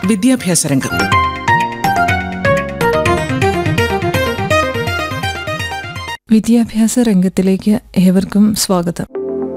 വിദ്യാഭ്യാസ രംഗം വിദ്യാഭ്യാസ രംഗത്തിലേക്ക് ഏവർക്കും സ്വാഗതം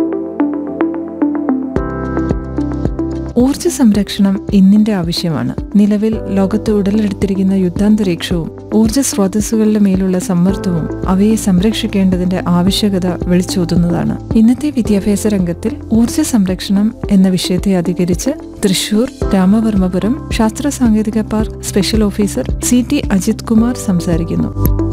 ഊർജ സംരക്ഷണം ഇന്നിന്റെ ആവശ്യമാണ് നിലവിൽ ലോകത്ത് ഉടലെടുത്തിരിക്കുന്ന യുദ്ധാന്തരീക്ഷവും ഊർജ സ്രോതസ്സുകളുടെ മേലുള്ള സമ്മർദ്ദവും അവയെ സംരക്ഷിക്കേണ്ടതിന്റെ ആവശ്യകത വിളിച്ചോതുന്നതാണ് ഇന്നത്തെ വിദ്യാഭ്യാസ രംഗത്തിൽ ഊർജ സംരക്ഷണം എന്ന വിഷയത്തെ അധികരിച്ച് തൃശൂർ രാമവർമ്മപുരം ശാസ്ത്ര സാങ്കേതിക park special officer C T Ajith Kumar സംസാരിക്കുന്നു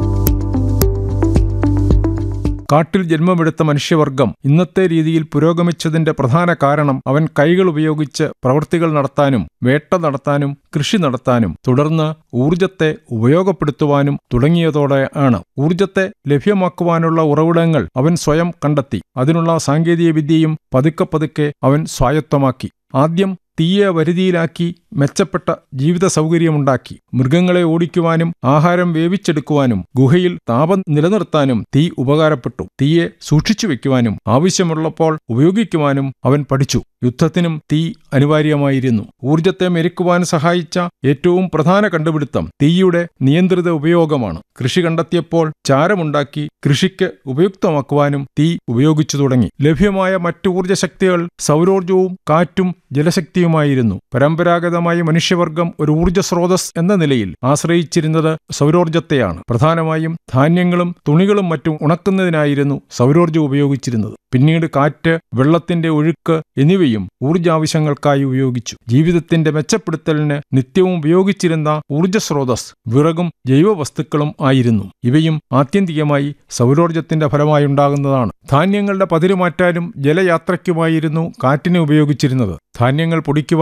കാട്ടിൽ ജന്മമെടുത്ത മനുഷ്യവർഗം ഇന്നത്തെ രീതിയിൽ പുരോഗമിച്ചതിന്റെ പ്രധാന കാരണം അവൻ കൈകൾ ഉപയോഗിച്ച് പ്രവൃത്തികൾ നടത്താനും വേട്ട നടത്താനും കൃഷി നടത്താനും തുടർന്ന് ഊർജത്തെ ഉപയോഗപ്പെടുത്തുവാനും തുടങ്ങിയതോടെ ആണ് ഊർജത്തെ ലഭ്യമാക്കുവാനുള്ള ഉറവിടങ്ങൾ അവൻ സ്വയം കണ്ടെത്തി അതിനുള്ള സാങ്കേതികവിദ്യയും പതുക്കെ പതുക്കെ അവൻ സ്വായത്തമാക്കി ആദ്യം തീയെ വരുതിയിലാക്കി മെച്ചപ്പെട്ട ജീവിത സൗകര്യമുണ്ടാക്കി മൃഗങ്ങളെ ഓടിക്കുവാനും ആഹാരം വേവിച്ചെടുക്കുവാനും ഗുഹയിൽ താപം നിലനിർത്താനും തീ ഉപകാരപ്പെട്ടു തീയെ സൂക്ഷിച്ചു വെക്കുവാനും ആവശ്യമുള്ളപ്പോൾ ഉപയോഗിക്കുവാനും അവൻ പഠിച്ചു യുദ്ധത്തിനും തീ അനിവാര്യമായിരുന്നു ഊർജത്തെ മെരുക്കുവാൻ സഹായിച്ച ഏറ്റവും പ്രധാന കണ്ടുപിടുത്തം തീയുടെ നിയന്ത്രിത ഉപയോഗമാണ് കൃഷി കണ്ടെത്തിയപ്പോൾ ചാരമുണ്ടാക്കി കൃഷിക്ക് ഉപയുക്തമാക്കുവാനും തീ ഉപയോഗിച്ചു തുടങ്ങി ലഭ്യമായ മറ്റു ഊർജ്ജശക്തികൾ സൗരോർജവും കാറ്റും ജലശക്തിയുമായിരുന്നു പരമ്പരാഗതമായി മനുഷ്യവർഗം ഒരു ഊർജ്ജ സ്രോതസ് എന്ന നിലയിൽ ആശ്രയിച്ചിരുന്നത് സൗരോർജത്തെയാണ് പ്രധാനമായും ധാന്യങ്ങളും തുണികളും മറ്റും ഉണക്കുന്നതിനായിരുന്നു സൗരോർജ്ജം ഉപയോഗിച്ചിരുന്നത് പിന്നീട് കാറ്റ് വെള്ളത്തിന്റെ ഒഴുക്ക് എന്നിവയും ഊർജാവശ്യങ്ങൾക്കായി ഉപയോഗിച്ചു ജീവിതത്തിന്റെ മെച്ചപ്പെടുത്തലിന് നിത്യവും ഉപയോഗിച്ചിരുന്ന ഊർജ്ജ സ്രോതസ് വിറകും ജൈവവസ്തുക്കളും ആയിരുന്നു ഇവയും ആത്യന്തികമായി സൗരോർജത്തിന്റെ ഫലമായുണ്ടാകുന്നതാണ് ധാന്യങ്ങളുടെ പതിരുമാറ്റാനും ജലയാത്രയ്ക്കുമായിരുന്നു കാറ്റിനെ ഉപയോഗിച്ചിരുന്നത് ധാന്യങ്ങൾ പൊടിക്കുവാൻ